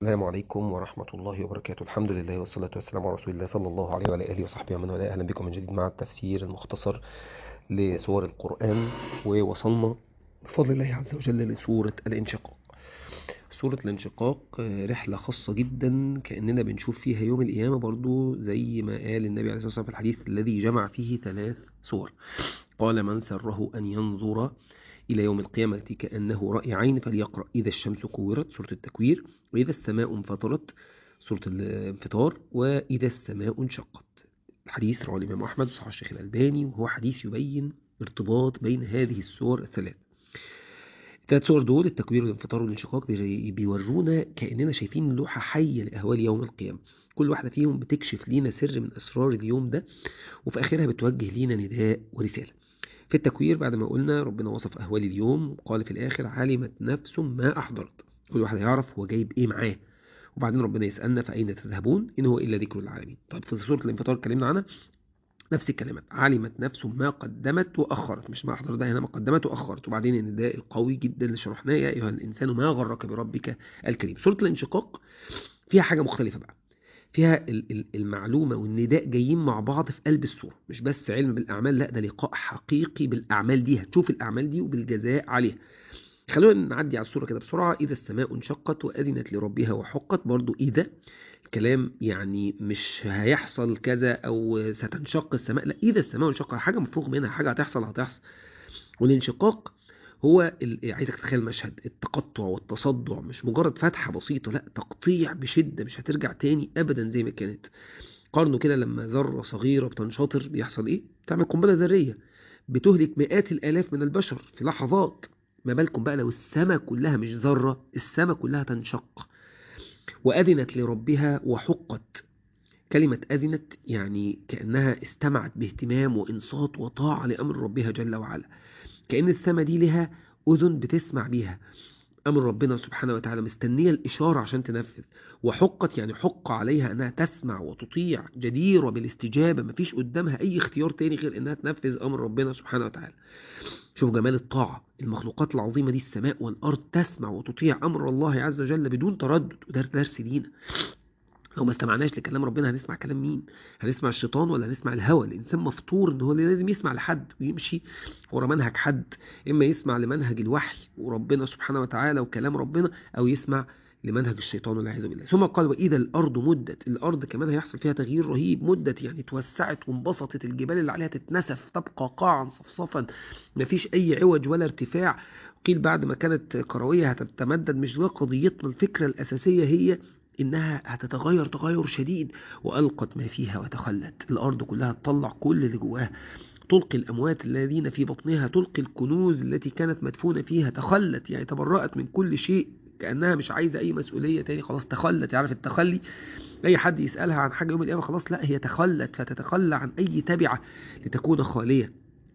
السلام عليكم ورحمة الله وبركاته الحمد لله والصلاة والسلام على رسول الله صلى الله عليه وعلى آله وصحبه ومن والاه أهلا بكم من جديد مع التفسير المختصر لسور القرآن ووصلنا بفضل الله عز وجل لسورة الانشقاق سورة الانشقاق رحلة خاصة جدا كأننا بنشوف فيها يوم القيامة برضو زي ما قال النبي عليه الصلاة والسلام في الحديث الذي جمع فيه ثلاث سور قال من سره أن ينظر إلى يوم القيامة كأنه رأي عين فليقرأ إذا الشمس كورت سورة التكوير وإذا السماء انفطرت سورة الانفطار وإذا السماء انشقت الحديث رواه الإمام أحمد وصححه الشيخ الألباني وهو حديث يبين ارتباط بين هذه السور الثلاث الثلاث سور دول التكوير والانفطار والانشقاق بيورونا كأننا شايفين لوحة حية لأهوال يوم القيامة كل واحدة فيهم بتكشف لينا سر من أسرار اليوم ده وفي آخرها بتوجه لينا نداء ورسالة في التكوير بعد ما قلنا ربنا وصف أهوال اليوم وقال في الآخر علمت نفس ما أحضرت كل واحد هيعرف هو جايب إيه معاه وبعدين ربنا يسألنا فأين تذهبون إن هو إلا ذكر العالمين طيب في سورة الانفطار اتكلمنا عنها نفس الكلمات علمت نفس ما قدمت وأخرت مش ما أحضرت ده هنا ما قدمت وأخرت وبعدين النداء القوي جدا اللي شرحناه يا أيها الإنسان ما غرك بربك الكريم سورة الانشقاق فيها حاجة مختلفة بقى فيها المعلومة والنداء جايين مع بعض في قلب السورة مش بس علم بالأعمال لا ده لقاء حقيقي بالأعمال دي هتشوف الأعمال دي وبالجزاء عليها خلونا نعدي على السورة كده بسرعة إذا السماء انشقت وأذنت لربها وحقت برضو إذا الكلام يعني مش هيحصل كذا أو ستنشق السماء لا إذا السماء انشقت حاجة مفروغ منها حاجة هتحصل هتحصل والانشقاق هو عايزك تتخيل مشهد التقطع والتصدع مش مجرد فتحة بسيطة لا تقطيع بشدة مش هترجع تاني أبدا زي ما كانت قارنوا كده لما ذرة صغيرة بتنشطر بيحصل إيه؟ تعمل قنبلة ذرية بتهلك مئات الآلاف من البشر في لحظات ما بالكم بقى لو السماء كلها مش ذرة السماء كلها تنشق وأذنت لربها وحقت كلمة أذنت يعني كأنها استمعت باهتمام وإنصات وطاعة لأمر ربها جل وعلا كأن السماء دي لها أذن بتسمع بيها أمر ربنا سبحانه وتعالى مستنية الإشارة عشان تنفذ وحقت يعني حق عليها أنها تسمع وتطيع جديرة بالاستجابة مفيش قدامها أي اختيار تاني غير أنها تنفذ أمر ربنا سبحانه وتعالى شوف جمال الطاعة المخلوقات العظيمة دي السماء والأرض تسمع وتطيع أمر الله عز وجل بدون تردد وده درس لينا لو ما استمعناش لكلام ربنا هنسمع كلام مين هنسمع الشيطان ولا هنسمع الهوى الانسان مفطور ان هو لازم يسمع لحد ويمشي ورا منهج حد اما يسمع لمنهج الوحي وربنا سبحانه وتعالى وكلام ربنا او يسمع لمنهج الشيطان والعياذ بالله ثم قال واذا الارض مدت الارض كمان هيحصل فيها تغيير رهيب مدت يعني توسعت وانبسطت الجبال اللي عليها تتنسف تبقى قاعا صفصفا مفيش اي عوج ولا ارتفاع قيل بعد ما كانت كرويه هتتمدد مش ده قضيتنا الفكره الاساسيه هي إنها هتتغير تغير شديد وألقت ما فيها وتخلت الأرض كلها تطلع كل اللي جواها تلقي الأموات الذين في بطنها تلقي الكنوز التي كانت مدفونة فيها تخلت يعني تبرأت من كل شيء كأنها مش عايزة أي مسؤولية تاني خلاص تخلت يعرف التخلي أي حد يسألها عن حاجة يوم القيامة خلاص لا هي تخلت فتتخلى عن أي تبعة لتكون خالية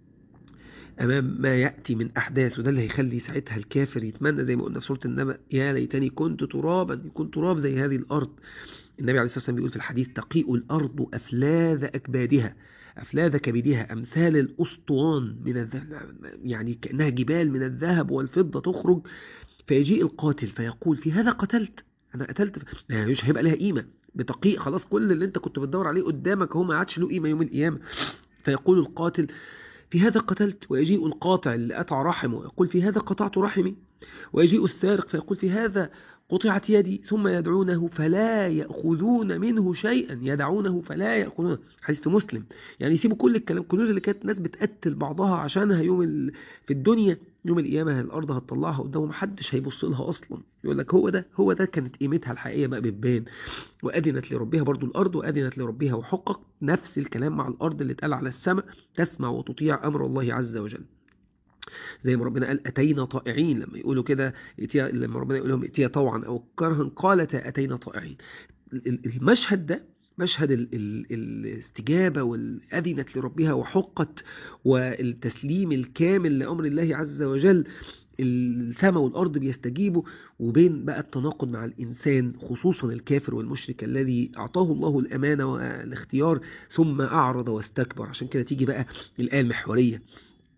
امام ما ياتي من احداث وده اللي هيخلي ساعتها الكافر يتمنى زي ما قلنا في سوره النبأ يا ليتني كنت ترابا يكون تراب زي هذه الارض النبي عليه الصلاه والسلام بيقول في الحديث تقيء الارض افلاذ اكبادها افلاذ كبدها امثال الاسطوان من الذهب يعني كانها جبال من الذهب والفضه تخرج فيجيء القاتل فيقول في هذا قتلت انا قتلت يعني مش هيبقى لها قيمه بتقيء خلاص كل اللي انت كنت بتدور عليه قدامك هو ما عادش له قيمه يوم القيامه فيقول القاتل في هذا قتلت ويجيء القاطع اللي قطع رحمه ويقول في هذا قطعت رحمي ويجيء السارق فيقول في هذا قطعت يدي ثم يدعونه فلا يأخذون منه شيئا يدعونه فلا يأخذون حديث مسلم يعني يسيبوا كل الكلام الكنوز اللي كانت الناس بتقتل بعضها عشانها يوم ال... في الدنيا يوم القيامة الأرض هتطلعها قدامه محدش هيبص لها أصلا يقول لك هو ده هو ده كانت قيمتها الحقيقية بقى بتبان وأذنت لربها برضو الأرض وأذنت لربها وحقق نفس الكلام مع الأرض اللي اتقال على السماء تسمع وتطيع أمر الله عز وجل زي ما ربنا قال أتينا طائعين لما يقولوا كده لما ربنا يقول لهم ائتيا طوعا أو كرها قالتا أتينا طائعين المشهد ده مشهد ال ال الاستجابة والأذنت لربها وحقت والتسليم الكامل لأمر الله عز وجل السماء والأرض بيستجيبوا وبين بقى التناقض مع الإنسان خصوصا الكافر والمشرك الذي أعطاه الله الأمانة والاختيار ثم أعرض واستكبر عشان كده تيجي بقى الآية المحورية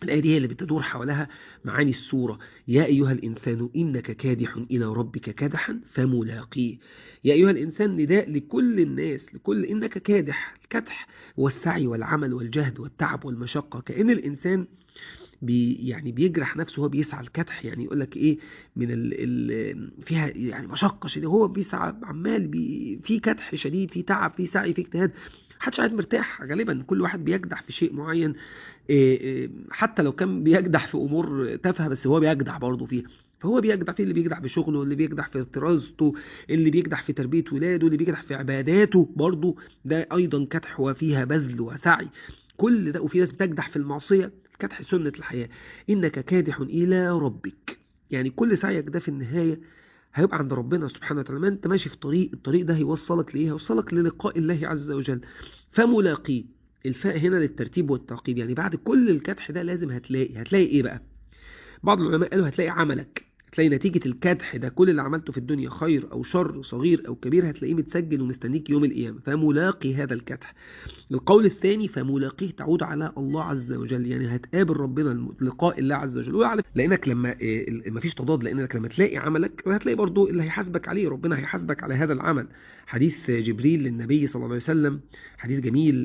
الآية دي هي اللي بتدور حولها معاني السورة يا أيها الإنسان إنك كادح إلى ربك كدحا فملاقيه يا أيها الإنسان نداء لكل الناس لكل إنك كادح الكدح والسعي والعمل والجهد والتعب والمشقة كأن الإنسان بي يعني بيجرح نفسه وهو بيسعى الكدح يعني يقول لك ايه من ال ال فيها يعني مشقه شديده هو بيسعى عمال بي في كدح شديد في تعب في سعي في اجتهاد محدش قاعد مرتاح غالبا كل واحد بيجدح في شيء معين إيه إيه حتى لو كان بيجدح في امور تافهه بس هو بيجدح برضه فيها فهو بيجدح في اللي بيجدح في شغله اللي بيجدح في دراسته اللي بيجدح في تربيه ولاده اللي بيجدح في عباداته برضه ده ايضا كدح وفيها بذل وسعي كل ده وفي ناس بتجدح في المعصيه كدح سنه الحياه انك كادح الى ربك يعني كل سعيك ده في النهايه هيبقى عند ربنا سبحانه وتعالى ما انت ماشي في طريق الطريق ده هيوصلك لايه هيوصلك للقاء الله عز وجل فملاقيه الفاء هنا للترتيب والتعقيب يعني بعد كل الكدح ده لازم هتلاقي هتلاقي ايه بقى بعض العلماء قالوا هتلاقي عملك هتلاقي نتيجة الكدح ده كل اللي عملته في الدنيا خير أو شر صغير أو كبير هتلاقيه متسجل ومستنيك يوم القيامة فملاقي هذا الكدح القول الثاني فملاقيه تعود على الله عز وجل يعني هتقابل ربنا لقاء الله عز وجل ويعرف لأنك لما مفيش تضاد لأنك لما تلاقي عملك هتلاقي برضو اللي هيحاسبك عليه ربنا هيحاسبك على هذا العمل حديث جبريل للنبي صلى الله عليه وسلم حديث جميل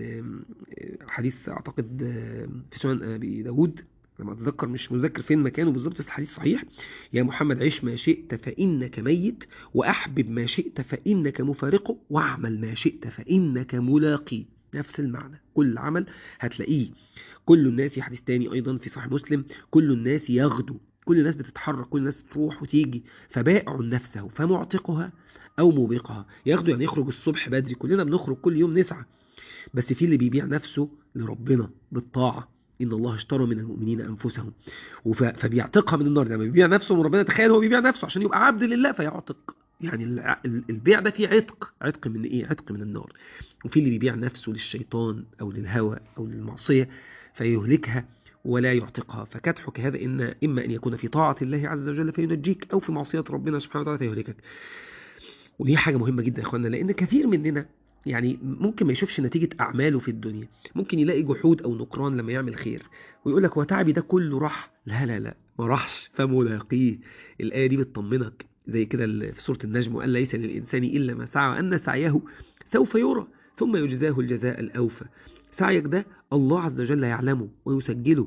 حديث أعتقد في سنن أبي داود لما اتذكر مش متذكر فين مكانه بالظبط بس الحديث صحيح يا محمد عيش ما شئت فإنك ميت وأحبب ما شئت فإنك مفارقه واعمل ما شئت فإنك ملاقي نفس المعنى كل عمل هتلاقيه كل الناس في حديث تاني أيضا في صحيح مسلم كل الناس يغدو كل الناس بتتحرك كل الناس تروح وتيجي فبائع نفسه فمعتقها أو موبقها ياخده يعني يخرج الصبح بدري كلنا بنخرج كل يوم نسعى بس في اللي بيبيع نفسه لربنا بالطاعة إن الله اشترى من المؤمنين أنفسهم فبيعتقها من النار لما بيبيع نفسه من ربنا تخيل هو بيبيع نفسه عشان يبقى عبد لله فيعتق يعني البيع ده فيه عتق عتق من إيه عتق من النار وفي اللي بيبيع نفسه للشيطان أو للهوى أو للمعصية فيهلكها ولا يعتقها فكدحك هذا إن إما أن يكون في طاعة الله عز وجل فينجيك أو في معصية ربنا سبحانه وتعالى فيهلكك ودي حاجة مهمة جدا يا إخواننا لأن كثير مننا يعني ممكن ما يشوفش نتيجة أعماله في الدنيا ممكن يلاقي جحود أو نكران لما يعمل خير ويقول لك هو تعبي ده كله راح لا لا لا ما راحش فملاقيه الآية دي بتطمنك زي كده في سورة النجم وقال ليس للإنسان إلا ما سعى أن سعيه سوف يرى ثم يجزاه الجزاء الأوفى سعيك ده الله عز وجل يعلمه ويسجله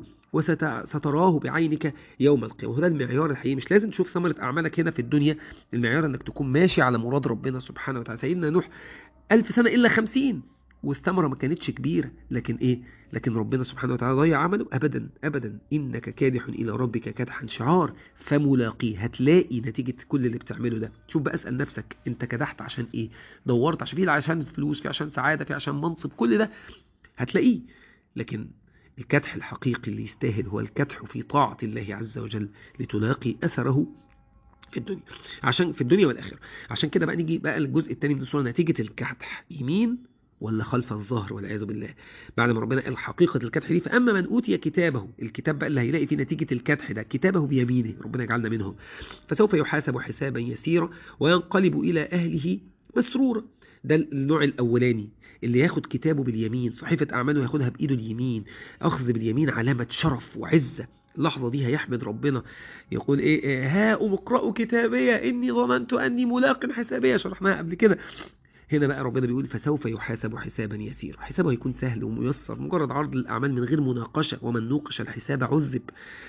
وستراه بعينك يوم القيامة وده المعيار الحقيقي مش لازم تشوف ثمرة أعمالك هنا في الدنيا المعيار أنك تكون ماشي على مراد ربنا سبحانه وتعالى سيدنا نوح ألف سنة إلا خمسين والثمرة ما كانتش كبيرة لكن إيه لكن ربنا سبحانه وتعالى ضيع عمله أبدا أبدا إنك كادح إلى ربك كدحا شعار فملاقيه هتلاقي نتيجة كل اللي بتعمله ده شوف بقى اسأل نفسك أنت كدحت عشان إيه دورت عشان في عشان فلوس في عشان سعادة في عشان منصب كل ده هتلاقيه لكن الكدح الحقيقي اللي يستاهل هو الكدح في طاعة الله عز وجل لتلاقي أثره في الدنيا عشان في الدنيا والآخرة عشان كده بقى نيجي بقى الجزء الثاني من السورة نتيجة الكدح يمين ولا خلف الظهر والعياذ بالله بعد ما ربنا قال حقيقة الكدح دي فأما من أوتي كتابه الكتاب بقى اللي هيلاقي فيه نتيجة الكدح ده كتابه بيمينه ربنا يجعلنا منهم فسوف يحاسب حسابا يسيرا وينقلب إلى أهله مسرورا ده النوع الأولاني اللي ياخد كتابه باليمين صحيفة أعماله ياخدها بإيده اليمين أخذ باليمين علامة شرف وعزة اللحظة دي هيحمد ربنا يقول إيه ها اقرأوا كتابية إني ظننت أني ملاق حسابية شرحناها قبل كده هنا بقى ربنا بيقول فسوف يحاسب حسابا يسيرا حسابه هيكون سهل وميسر مجرد عرض الأعمال من غير مناقشة ومن نوقش الحساب عذب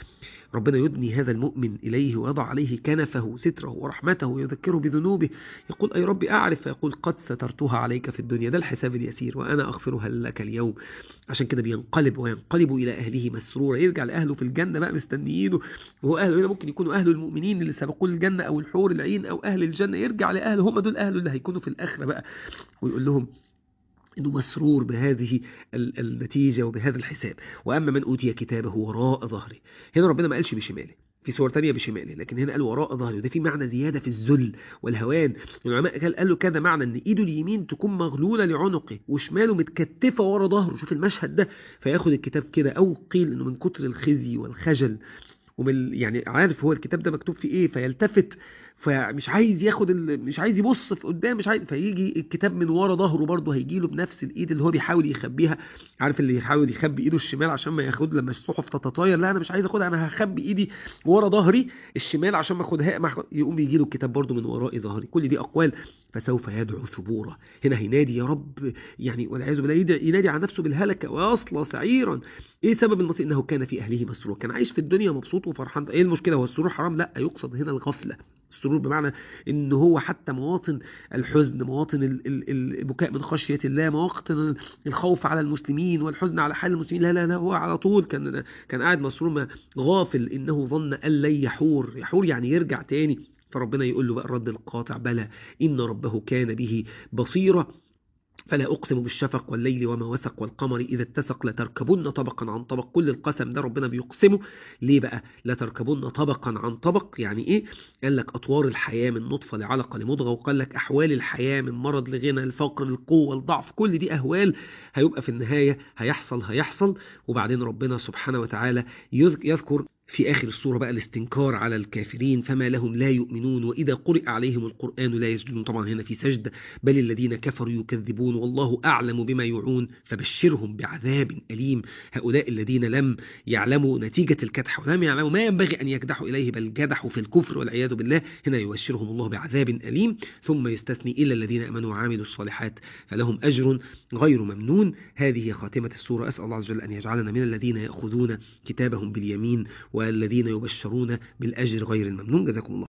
ربنا يدني هذا المؤمن إليه ويضع عليه كنفه ستره ورحمته ويذكره بذنوبه يقول أي ربي أعرف فيقول قد سترتها عليك في الدنيا ده الحساب اليسير وأنا أغفرها لك اليوم عشان كده بينقلب وينقلب إلى أهله مسرورا يرجع لأهله في الجنة بقى مستنيينه وهو أهله هنا ممكن يكونوا أهل المؤمنين اللي سبقوا الجنة أو الحور العين أو أهل الجنة يرجع لأهله هم دول أهله اللي هيكونوا في الآخرة بقى ويقول لهم انه مسرور بهذه النتيجة وبهذا الحساب واما من اوتي كتابه وراء ظهره هنا ربنا ما قالش بشماله في صور تانية بشماله لكن هنا قال وراء ظهره وده في معنى زيادة في الذل والهوان العلماء قالوا كذا معنى ان ايده اليمين تكون مغلولة لعنقه وشماله متكتفة ورا ظهره شوف المشهد ده فياخد الكتاب كده او قيل انه من كتر الخزي والخجل ومن يعني عارف هو الكتاب ده مكتوب فيه ايه فيلتفت فمش عايز ياخد ال... مش عايز يبص في قدام مش عايز فيجي الكتاب من ورا ظهره برضه هيجي له بنفس الايد اللي هو بيحاول يخبيها عارف اللي يحاول يخبي ايده الشمال عشان ما ياخد لما الصحف تتطاير لا انا مش عايز اخدها انا هخبي ايدي ورا ظهري الشمال عشان ما اخدها ما أخد... يقوم يجي له الكتاب برضه من وراء ظهري كل دي اقوال فسوف يدعو ثبورا هنا هينادي يا رب يعني والعياذ بالله يدعي- ينادي على نفسه بالهلكه ويصلى سعيرا ايه سبب المصير انه كان في اهله مسرورا كان عايش في الدنيا مبسوط وفرحان ايه المشكله هو السرور حرام لا يقصد هنا الغفله السرور بمعنى ان هو حتى مواطن الحزن مواطن ال- ال- ال- البكاء من خشيه الله مواطن الخوف على المسلمين والحزن على حال المسلمين لا لا لا هو على طول كان كان قاعد مسرور ما- غافل انه ظن ان لن يحور يحور يعني يرجع تاني فربنا يقول له بقى الرد القاطع بلى ان ربه كان به بصيرا فلا أقسم بالشفق والليل وما وثق والقمر إذا اتسق لتركبن طبقا عن طبق كل القسم ده ربنا بيقسمه ليه بقى لتركبن طبقا عن طبق يعني إيه قال لك أطوار الحياة من نطفة لعلقة لمضغة وقال لك أحوال الحياة من مرض لغنى الفقر القوة الضعف كل دي أهوال هيبقى في النهاية هيحصل هيحصل وبعدين ربنا سبحانه وتعالى يذ- يذكر في آخر السورة بقى الاستنكار على الكافرين فما لهم لا يؤمنون وإذا قرئ عليهم القرآن لا يسجدون طبعا هنا في سجدة بل الذين كفروا يكذبون والله أعلم بما يوعون فبشرهم بعذاب أليم هؤلاء الذين لم يعلموا نتيجة الكدح ولم يعلموا ما ينبغي أن يكدحوا إليه بل جدحوا في الكفر والعياذ بالله هنا يبشرهم الله بعذاب أليم ثم يستثني إلا الذين أمنوا وعملوا الصالحات فلهم أجر غير ممنون هذه هي خاتمة السورة أسأل الله عز وجل أن يجعلنا من الذين يأخذون كتابهم باليمين والذين يبشرون بالأجر غير الممنون جزاكم الله